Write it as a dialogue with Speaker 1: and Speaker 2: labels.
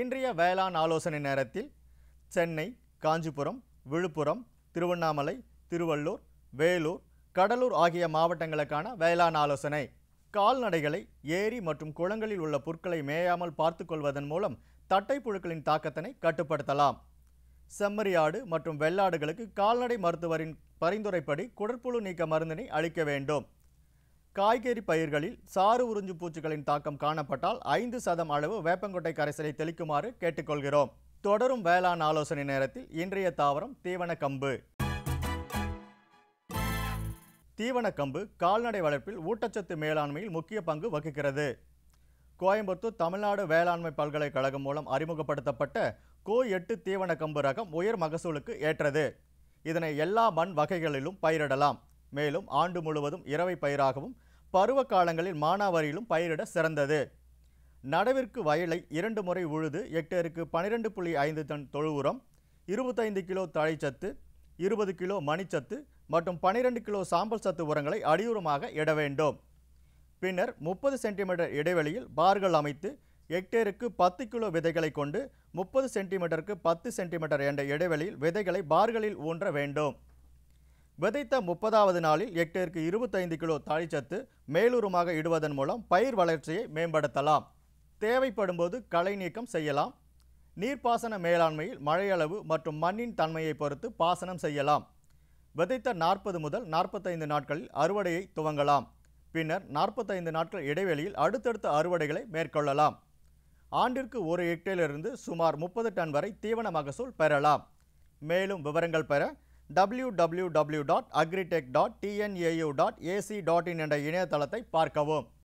Speaker 1: இன்றைய வேளாண் ஆலோசனை நேரத்தில் சென்னை காஞ்சிபுரம் விழுப்புரம் திருவண்ணாமலை திருவள்ளூர் வேலூர் கடலூர் ஆகிய மாவட்டங்களுக்கான வேளாண் ஆலோசனை கால்நடைகளை ஏரி மற்றும் குளங்களில் உள்ள புற்களை மேயாமல் பார்த்துக்கொள்வதன் மூலம் தட்டை புழுக்களின் தாக்கத்தினை கட்டுப்படுத்தலாம் செம்மறியாடு மற்றும் வெள்ளாடுகளுக்கு கால்நடை மருத்துவரின் பரிந்துரைப்படி குடற்புழு நீக்க மருந்தினை அளிக்க வேண்டும் காய்கறி பயிர்களில் சாறு உறிஞ்சு பூச்சிகளின் தாக்கம் காணப்பட்டால் ஐந்து சதம் அளவு வேப்பங்கொட்டை கரைசலை தெளிக்குமாறு கேட்டுக்கொள்கிறோம் தொடரும் வேளாண் ஆலோசனை நேரத்தில் இன்றைய தாவரம் தீவன கம்பு தீவன கம்பு கால்நடை வளர்ப்பில் ஊட்டச்சத்து மேலாண்மையில் முக்கிய பங்கு வகிக்கிறது கோயம்புத்தூர் தமிழ்நாடு வேளாண்மை பல்கலைக்கழகம் மூலம் அறிமுகப்படுத்தப்பட்ட கோ எட்டு தீவன கம்பு ரகம் உயர் மகசூலுக்கு ஏற்றது இதனை எல்லா மண் வகைகளிலும் பயிரிடலாம் மேலும் ஆண்டு முழுவதும் இரவை பயிராகவும் பருவ காலங்களில் மானாவாரியிலும் பயிரிட சிறந்தது நடவிற்கு வயலை இரண்டு முறை உழுது ஹெக்டேருக்கு பன்னிரெண்டு புள்ளி ஐந்து டன் தொழு உரம் இருபத்தைந்து கிலோ தழைச்சத்து இருபது கிலோ மணிச்சத்து மற்றும் பன்னிரெண்டு கிலோ சாம்பல் சத்து உரங்களை அடியுரமாக இட வேண்டும் பின்னர் முப்பது சென்டிமீட்டர் இடைவெளியில் பார்கள் அமைத்து ஹெக்டேருக்கு பத்து கிலோ விதைகளை கொண்டு முப்பது சென்டிமீட்டருக்கு பத்து சென்டிமீட்டர் என்ற இடைவெளியில் விதைகளை பார்களில் ஊன்ற வேண்டும் விதைத்த முப்பதாவது நாளில் ஹெக்டேருக்கு இருபத்தைந்து கிலோ தாழிச்சத்து மேலுரமாக இடுவதன் மூலம் பயிர் வளர்ச்சியை மேம்படுத்தலாம் தேவைப்படும்போது களை நீக்கம் செய்யலாம் நீர்ப்பாசன மேலாண்மையில் மழையளவு மற்றும் மண்ணின் தன்மையை பொறுத்து பாசனம் செய்யலாம் விதைத்த நாற்பது முதல் நாற்பத்தைந்து நாட்களில் அறுவடையை துவங்கலாம் பின்னர் நாற்பத்தைந்து நாட்கள் இடைவெளியில் அடுத்தடுத்த அறுவடைகளை மேற்கொள்ளலாம் ஆண்டிற்கு ஒரு ஹெக்டேரிலிருந்து சுமார் முப்பது டன் வரை தீவன மகசூல் பெறலாம் மேலும் விவரங்கள் பெற W W W dot agritech dot TNAU dot AC dot in என்ற இணையதளத்தை பார்க்கவும்